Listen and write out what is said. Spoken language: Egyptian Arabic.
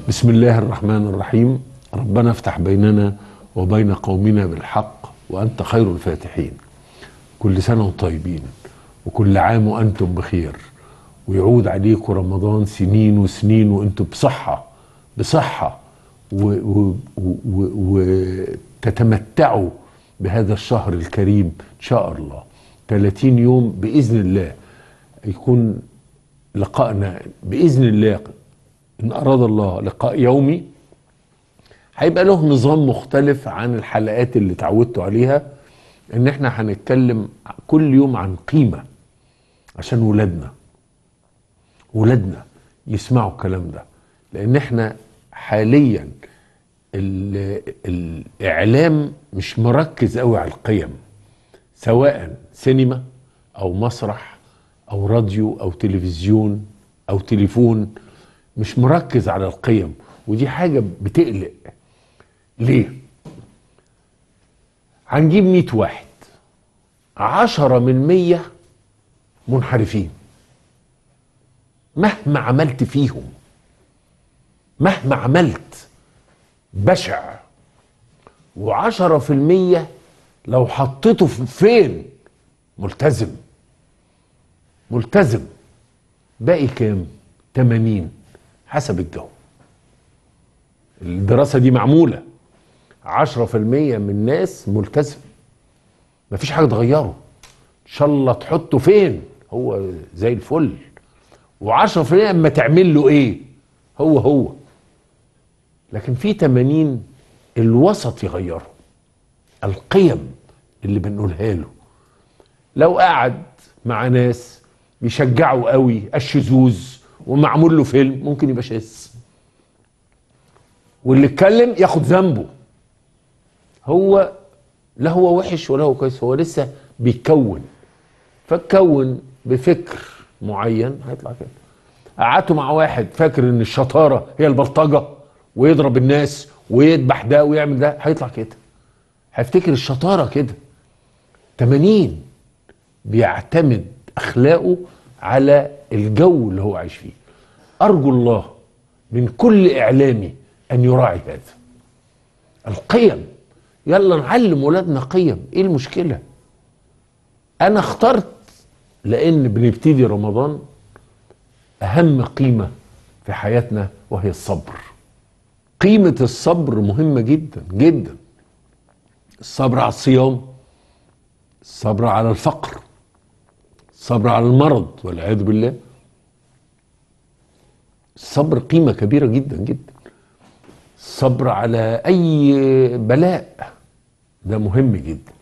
بسم الله الرحمن الرحيم ربنا افتح بيننا وبين قومنا بالحق وأنت خير الفاتحين كل سنة وانتم طيبين وكل عام وأنتم بخير ويعود عليكم رمضان سنين وسنين وأنتم بصحة بصحة وتتمتعوا بهذا الشهر الكريم إن شاء الله 30 يوم بإذن الله يكون لقائنا بإذن الله إن أراد الله لقاء يومي هيبقى له نظام مختلف عن الحلقات اللي اتعودتوا عليها ان احنا هنتكلم كل يوم عن قيمة عشان ولادنا ولادنا يسمعوا الكلام ده لان احنا حاليا الاعلام مش مركز قوي على القيم سواء سينما او مسرح او راديو او تلفزيون او تليفون مش مركز على القيم ودي حاجة بتقلق ليه هنجيب مئة واحد عشرة من مية منحرفين مهما عملت فيهم مهما عملت بشع وعشرة في المية لو حطيته فين ملتزم ملتزم باقي كام تمانين حسب الجو الدراسة دي معمولة عشرة في المية من الناس ملتزم مفيش حاجة تغيره إن شاء الله تحطه فين هو زي الفل وعشرة في المية اما تعمل له ايه هو هو لكن في تمانين الوسط يغيره القيم اللي بنقولها له لو قعد مع ناس بيشجعوا قوي الشذوذ ومعمول له فيلم ممكن يبقى شاذ واللي اتكلم ياخد ذنبه هو لا هو وحش ولا هو كويس هو لسه بيتكون فاتكون بفكر معين هيطلع كده قعدته مع واحد فاكر ان الشطاره هي البلطجه ويضرب الناس ويذبح ده ويعمل ده هيطلع كده هيفتكر الشطاره كده 80 بيعتمد اخلاقه على الجو اللي هو عايش فيه ارجو الله من كل اعلامي ان يراعي هذا القيم يلا نعلم ولادنا قيم ايه المشكله انا اخترت لان بنبتدي رمضان اهم قيمه في حياتنا وهي الصبر قيمه الصبر مهمه جدا جدا الصبر على الصيام الصبر على الفقر الصبر على المرض والعياذ بالله الصبر قيمه كبيره جدا جدا الصبر على اي بلاء ده مهم جدا